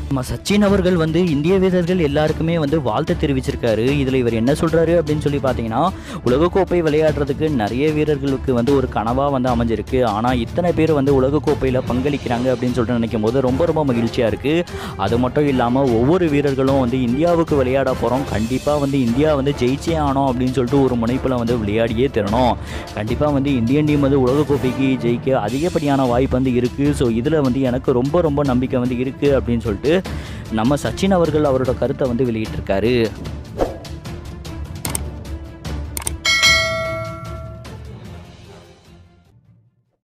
நம்ம சச்சின் அவர்கள் வந்து இந்திய வீரர்கள் எல்லாருக்குமே வந்து வாழ்த்து தெரிவிச்சிருக்காரு இதில் இவர் என்ன சொல்கிறாரு அப்படின்னு சொல்லி பார்த்தீங்கன்னா உலகக்கோப்பை விளையாடுறதுக்கு நிறைய வீரர்களுக்கு வந்து ஒரு கனவாக வந்து அமைஞ்சிருக்கு ஆனால் இத்தனை பேர் வந்து உலகக்கோப்பையில் பங்களிக்கிறாங்க அப்படின்னு சொல்லிட்டு நினைக்கும் போது ரொம்ப ரொம்ப மகிழ்ச்சியாக இருக்குது அது மட்டும் இல்லாமல் ஒவ்வொரு வீரர்களும் வந்து இந்தியாவுக்கு விளையாட போகிறோம் கண்டிப்பாக வந்து இந்தியா வந்து ஜெயிச்சே ஆனோம் அப்படின்னு சொல்லிட்டு ஒரு முனைப்பில் வந்து விளையாடியே தரணும் கண்டிப்பாக வந்து இந்தியன் டீம் வந்து உலகக்கோப்பைக்கு ஜெயிக்க அதிகப்படியான வாய்ப்பு வந்து இருக்குது ஸோ இதில் வந்து எனக்கு ரொம்ப ரொம்ப நம்பிக்கை வந்து இருக்குது அப்படின்னு சொல்லிட்டு நம்ம சச்சின் அவர்கள் அவரோட கருத்தை வந்து வெளியிட்டிருக்காரு